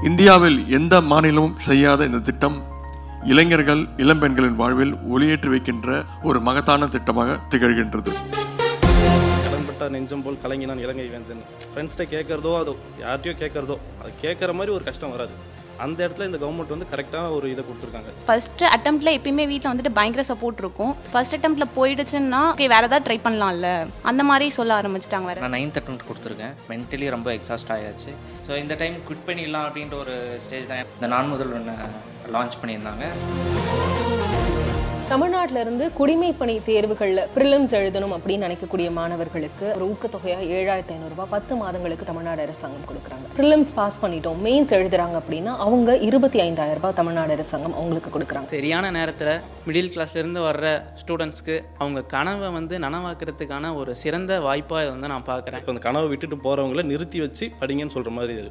இந்தியாவில் எந்த மாநிலமும் செய்யாத இந்த திட்டம் இளைஞர்கள் இளம்பெண்களின் வாழ்வில் ஒளியேற்றி வைக்கின்ற ஒரு மகத்தான திட்டமாக திகழ்கின்றது கடன்பட்ட நெஞ்சம் போல் கலங்கினான் இலங்கை வேந்தன் ஃப்ரெண்ட்ஸ்கிட்ட கேட்குறதோ அது யார்கிட்டயோ கேட்குறதோ அது கேட்குற மாதிரி ஒரு கஷ்டம் வராது அந்த இடத்துல இந்த கவர்மெண்ட் வந்து கரெக்டான ஒரு இதை கொடுத்துருக்காங்க ஃபர்ஸ்ட் அட்டம்ப்ட்ல எப்பயுமே வீட்டில் வந்துட்டு பயங்கர சப்போர்ட் இருக்கும் ஃபர்ஸ்ட் அட்டம்ப்ட்ல போயிடுச்சுன்னா ஓகே வேற ஏதாவது ட்ரை பண்ணலாம்ல அந்த மாதிரி சொல்ல ஆரம்பிச்சிட்டாங்க வேற நான் நைன்த் அட்டம் கொடுத்துருக்கேன் மென்டலி ரொம்ப எக்ஸாஸ்ட் ஆயாச்சு ஸோ இந்த டைம் குட் பண்ணிடலாம் அப்படின்ற ஒரு ஸ்டேஜ் தான் இந்த நான் முதல் ஒன்று லான்ச் பண்ணியிருந்தாங்க தமிழ்நாட்டில இருந்து குடிமைப்பணி தேர்வுகளில் ப்ரிலிம்ஸ் எழுதணும் அப்படின்னு நினைக்கக்கூடிய மாணவர்களுக்கு ஒரு ஊக்கத்தொகையா ஏழாயிரத்தி ஐநூறுரூபா பத்து மாதங்களுக்கு தமிழ்நாடு அரசாங்கம் கொடுக்குறாங்க ப்ரிலிம்ஸ் பாஸ் பண்ணிட்டோம் மெயின்ஸ் எழுதுறாங்க அப்படின்னா அவங்க இருபத்தி ஐந்தாயிரம் ரூபாய் தமிழ்நாடு அரசாங்கம் அவங்களுக்கு கொடுக்குறாங்க சரியான நேரத்தில் மிடில் கிளாஸ்லேருந்து வர்ற ஸ்டூடெண்ட்ஸ்க்கு அவங்க கனவை வந்து நனவாக்குறதுக்கான ஒரு சிறந்த வாய்ப்பாக இதை வந்து நான் பார்க்குறேன் இப்போ அந்த கனவை விட்டுட்டு போகிறவங்கள நிறுத்தி வச்சு படிங்கன்னு சொல்கிற மாதிரி இது